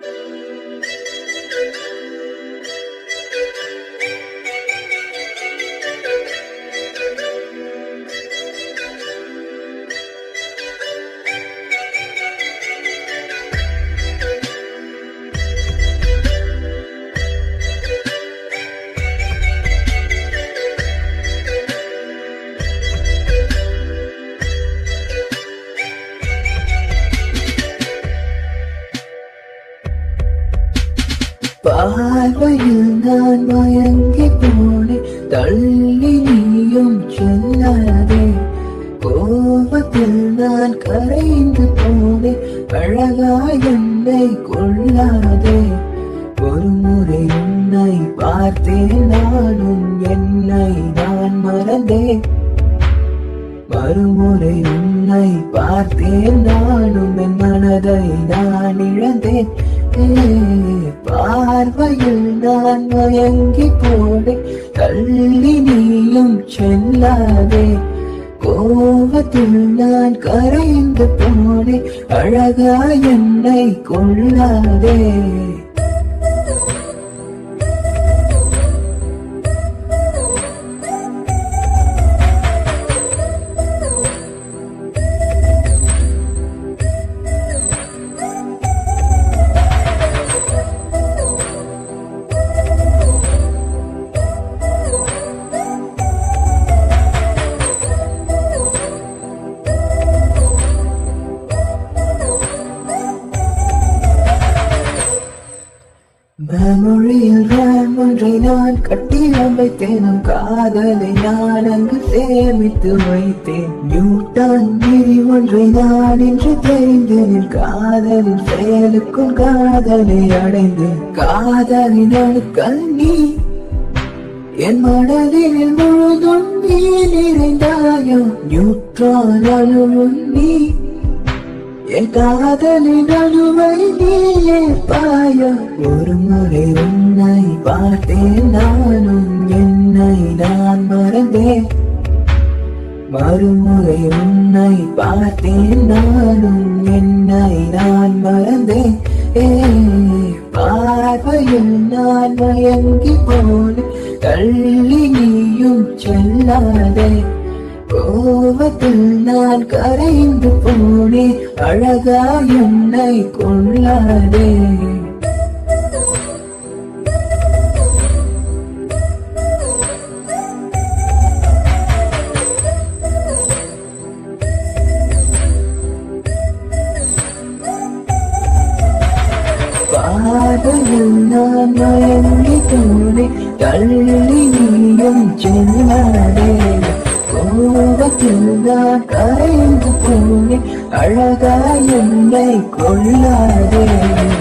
பார்வையில் நான் மயங்கி போனேன் தள்ளி நீயும் சொல்லாதே கோபத்தில் நான் கரைந்து போனேன் அழகாய் என்னை கொள்ளாதே ஒரு முறை உன்னை பார்த்தேன் நானும் என்னை நான் மறந்தேன் மறுமுறை உன்னை பார்த்தேன் நானும் என் மனதை நான் இழந்தேன் ஏ, பார்வையில் நான் மயங்கி போனேன் தள்ளி நீயும் செல்லாதே கோபத்தில் நான் கரைந்து போனேன் அழகா என்னை கொள்ளாதே மொழியில் ராம் ஒன்றை நான் கட்டி அமைத்தேனும் காதலை நான் அங்கு சேமித்து வைத்தேன் நியூட்டன் விதி ஒன்றை நான் இன்று தெரிந்தேன் காதலின் செயலுக்கும் காதலை அடைந்தேன் காதலின் அணுக்கள் நீ என் மனதில் முழுதும் நீ நிறைந்தாயோ நியூட்ரான் அணுவும் நீ என் காதலின் அணுவை நீயே பாய ஒரு முறை உன்னை பார்த்தேன் நானும் என்னை நான் மறந்தேன் மறுமுறை உன்னை பார்த்தேன் நானும் என்னை நான் மறந்தேன் ஏ பார்வையில் நான் மயங்கி போனேன் தள்ளி நீயும் செல்லாதே கோபத்தில் நான் கரைந்து போனேன் அழகா என்னை கொள்ளாதே பாதையில் நான் மயங்கி போனேன் தள்ளி நீயும் செல்லாதே கோபத்தில் நான் கரைந்து போனேன் அழகா என்னை கொள்ளாதே